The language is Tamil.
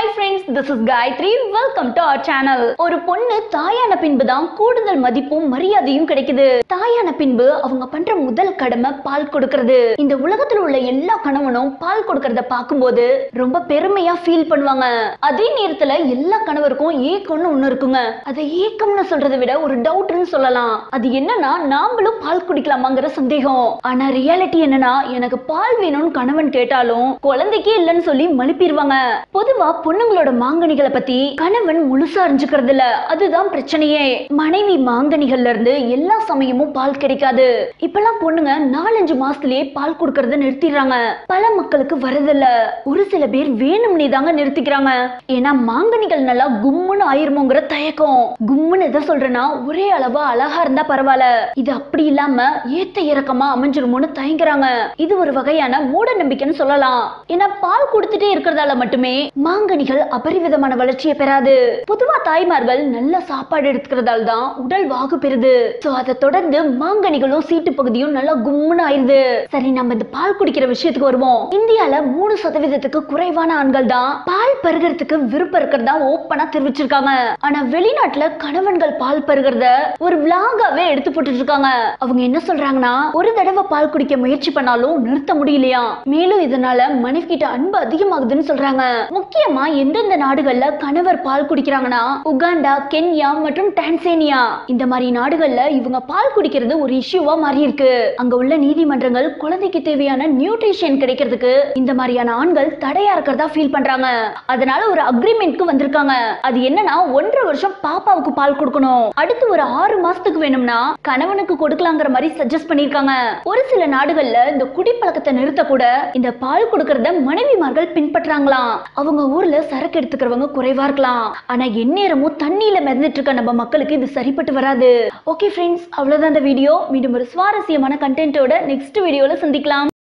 hi friends this is Gayathri welcome to our channel ஒரு பொண்ணு தாயான பின்பு தான் கூடுதல் மதிப்பும் மரியாதையும் கிடைக்குது தாயான பின்பு அவங்க பண்ற முதல் கடமை பால் கொடுக்கறது இந்த உலகத்துல உள்ள எல்லா கணவனும் பால் கொடுக்கறத பார்க்கும்போது ரொம்ப பெருமையா ஃபீல் பண்ணுவாங்க அதே நேரத்துல எல்லா கணவருக்கும் ஏக்கம்னு ஒண்ணு இருக்குங்க அதை ஏக்கம்னு சொல்றதை விட ஒரு டவுட்னு சொல்லலாம் அது என்னன்னா நாமளும் பால் குடிக்கலாமாங்கிற சந்தேகம் ஆனா ரியாலிட்டி என்னன்னா எனக்கு பால் வேணும்னு கணவன் கேட்டாலும் குழந்தைக்கே இல்லைன்னு சொல்லி மழுப்பிடுவாங்க பொதுவா பொண்ணுங்களோட மாங்கனிகளை பத்தி கணவன் முழுசா அறிஞ்சுக்கிறது இல்ல அதுதான் பிரச்சனையே மனைவி மாங்கனிகள்ல இருந்து எல்லா சமயமும் பால் கிடைக்காது இப்பெல்லாம் பொண்ணுங்க நாலஞ்சு மாசத்துலயே பால் கொடுக்கறத நிறுத்திடுறாங்க பல மக்களுக்கு வரதில்ல ஒரு சில பேர் வேணும்னே தாங்க நிறுத்திக்கிறாங்க ஏன்னா மாங்கனிகள் நல்லா கும்முன்னு ஆயிருமோங்கிற தயக்கம் கும்முன்னு எதை சொல்றேன்னா ஒரே அளவா அழகா இருந்தா பரவாயில்ல இது அப்படி இல்லாம ஏத்த இறக்கமா அமைஞ்சிருமோன்னு தயங்குறாங்க இது ஒரு வகையான மூட நம்பிக்கைன்னு சொல்லலாம் ஏன்னா பால் கொடுத்துட்டே இருக்கிறதால மட்டுமே மாங்கனிகள் அபரிவிதமான வளர்ச்சியை பெறாது பொதுவா தாய்மார்கள் நல்ல சாப்பாடு எடுத்துக்கிறதால தான் உடல் வாகு பெறுது சோ அதை தொடர்ந்து மாங்கனிகளும் சீட்டு பகுதியும் நல்லா கும்முன்னு ஆயிருது சரி நம்ம இந்த பால் குடிக்கிற விஷயத்துக்கு வருவோம் இந்தியால மூணு சதவீதத்துக்கு குறைவான ஆண்கள் தான் பால் பருகிறதுக்கு விருப்பம் இருக்கிறதா ஓப்பனா தெரிவிச்சிருக்காங்க ஆனா வெளிநாட்டுல கணவன்கள் பால் பருகிறத ஒரு விளாகாவே எடுத்து போட்டுட்டு இருக்காங்க அவங்க என்ன சொல்றாங்கன்னா ஒரு தடவை பால் குடிக்க முயற்சி பண்ணாலும் நிறுத்த முடியலையா மேலும் இதனால மனைவி கிட்ட அன்பு அதிகமாகுதுன்னு சொல்றாங்க முக்கியமா எந்தெந்த நாடுகள்ல கணவர் பால் குடிக்கிறாங்கன்னா உகாண்டா கென்யா மற்றும் டான்சேனியா இந்த மாதிரி நாடுகள்ல இவங்க பால் குடிக்கிறது ஒரு இஷ்யூவா மாறி இருக்கு அங்க உள்ள நீதிமன்றங்கள் குழந்தைக்கு தேவையான நியூட்ரிஷன் கிடைக்கிறதுக்கு இந்த மாதிரியான ஆண்கள் தடையா இருக்கிறதா ஃபீல் பண்றாங்க அதனால ஒரு அக்ரிமெண்ட்க்கு வந்திருக்காங்க அது என்னன்னா ஒன்றரை வருஷம் பாப்பாவுக்கு பால் கொடுக்கணும் அடுத்து ஒரு ஆறு மாசத்துக்கு வேணும்னா கணவனுக்கு கொடுக்கலாங்கிற மாதிரி சஜஸ்ட் பண்ணிருக்காங்க ஒரு சில நாடுகள்ல இந்த குடிப்பழக்கத்தை நிறுத்த கூட இந்த பால் கொடுக்கறத மனைவிமார்கள் பின்பற்றாங்களாம் அவங்க ஊர்ல சரக்கு எடுத்துக்கிறவங்க குறைவா இருக்கலாம் ஆனா எந்நேரமும் தண்ணியில மிதந்துட்டு இருக்க நம்ம மக்களுக்கு இது சரிப்பட்டு வராது ஓகே ஃப்ரெண்ட்ஸ் அவ்வளவுதான் இந்த வீடியோ மீண்டும் ஒரு சுவாரஸ்யமான கண்டென்ட்டோட நெக்ஸ்ட் வீடியோல சந்திக்கலாம்